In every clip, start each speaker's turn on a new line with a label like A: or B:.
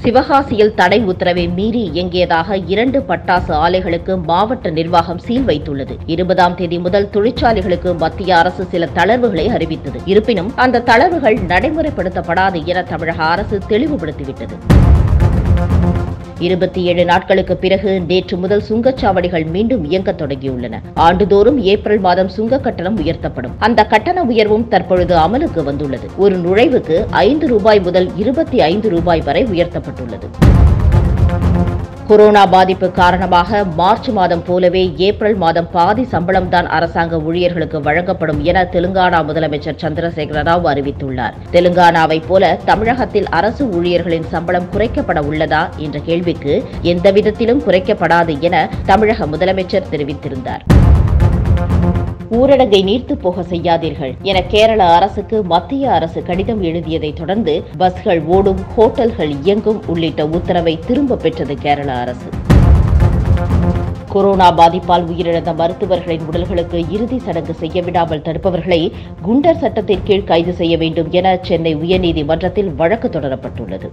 A: சிவகாசியில் தடை உத்தரவை மீறி இயங்கியதாக இரண்டு பட்டாசு ஆலைகளுக்கு மாவட்ட நிர்வாகம் சீல் வைத்துள்ளது இருபதாம் தேதி முதல் தொழிற்சாலைகளுக்கு மத்திய அரசு சில தளர்வுகளை அறிவித்தது இருப்பினும் அந்த தளர்வுகள் நடைமுறைப்படுத்தப்படாது என தமிழக அரசு தெளிவுபடுத்திவிட்டது இருபத்தி ஏழு நாட்களுக்கு பிறகு நேற்று முதல் சுங்கச்சாவடிகள் மீண்டும் இயங்கத் தொடங்கியுள்ளன ஆண்டுதோறும் ஏப்ரல் மாதம் சுங்க கட்டணம் உயர்த்தப்படும் அந்த கட்டண உயர்வும் தற்பொழுது அமலுக்கு வந்துள்ளது ஒரு நுழைவுக்கு ஐந்து ரூபாய் முதல் இருபத்தி ஐந்து ரூபாய் வரை உயர்த்தப்பட்டுள்ளது கொரோனா பாதிப்பு காரணமாக மார்ச் மாதம் போலவே ஏப்ரல் மாதம் பாதி சம்பளம் தான் அரசாங்க ஊழியர்களுக்கு வழங்கப்படும் என தெலுங்கானா முதலமைச்சர் சந்திரசேகர ராவ் அறிவித்துள்ளார் தெலுங்கானாவைப் போல தமிழகத்தில் அரசு ஊழியர்களின் சம்பளம் குறைக்கப்பட உள்ளதா என்ற கேள்விக்கு எந்த விதத்திலும் குறைக்கப்படாது என தமிழக முதலமைச்சர் தெரிவித்திருந்தார் ஊரடங்கை நீர்த்து போக செய்யாதீர்கள் என கேரள அரசுக்கு மத்திய அரசு கடிதம் எழுதியதை தொடர்ந்து பஸ்கள் ஓடும் ஹோட்டல்கள் இயங்கும் உள்ளிட்ட உத்தரவை திரும்ப பெற்றது கேரள அரசு கொரோனா பாதிப்பால் உயிரிழந்த மருத்துவர்களின் உடல்களுக்கு இறுதி சடங்கு செய்ய விடாமல் தடுப்பவர்களை குண்டர் சட்டத்தின் கீழ் கைது செய்ய வேண்டும் என சென்னை உயர்நீதிமன்றத்தில் வழக்கு தொடரப்பட்டுள்ளது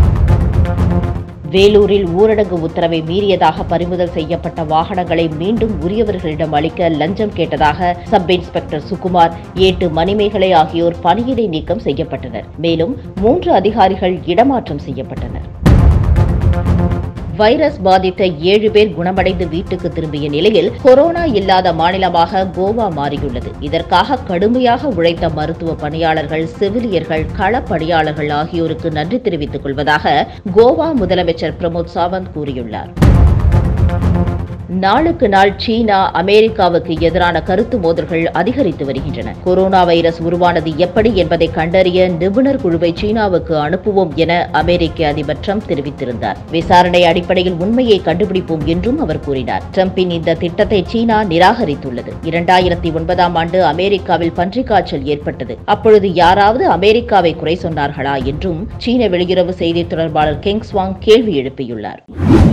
A: வேலூரில் ஊரடங்கு உத்தரவை மீறியதாக பறிமுதல் செய்யப்பட்ட வாகனங்களை மீண்டும் உரியவர்களிடம் அளிக்க லஞ்சம் கேட்டதாக சப் இன்ஸ்பெக்டர் சுகுமார் ஏட்டு மணிமேகலை ஆகியோர் பணியிடை நீக்கம் செய்யப்பட்டனர் மேலும் மூன்று அதிகாரிகள் இடமாற்றம் செய்யப்பட்டனர் வைரஸ் பாதித்த ஏழு பேர் குணமடைந்து வீட்டுக்கு திரும்பிய நிலையில் கொரோனா இல்லாத மாநிலமாக கோவா மாறியுள்ளது இதற்காக கடுமையாக உழைத்த மருத்துவ பணியாளர்கள் செவிலியர்கள் களப்பணியாளர்கள் ஆகியோருக்கு நன்றி தெரிவித்துக் கொள்வதாக கோவா முதலமைச்சர் பிரமோத் சாவந்த் கூறியுள்ளார் நாளுக்கு நாள் சீனா அமெரிக்காவுக்கு எதிரான கருத்து மோதல்கள் அதிகரித்து வருகின்றன கொரோனா வைரஸ் உருவானது எப்படி என்பதை கண்டறிய நிபுணர் குழுவை சீனாவுக்கு அனுப்புவோம் என அமெரிக்க அதிபர் ட்ரம்ப் தெரிவித்திருந்தார் விசாரணை அடிப்படையில் உண்மையை கண்டுபிடிப்போம் என்றும் அவர் கூறினார் ட்ரம்பின் இந்த திட்டத்தை சீனா நிராகரித்துள்ளது இரண்டாயிரத்தி ஒன்பதாம் ஆண்டு அமெரிக்காவில் பன்றிக் காய்ச்சல் ஏற்பட்டது அப்பொழுது யாராவது அமெரிக்காவை குறை சொன்னார்களா என்றும் சீன வெளியுறவு செய்தி தொடர்பாளர் கெங் ஸ்வாங் கேள்வி எழுப்பியுள்ளார்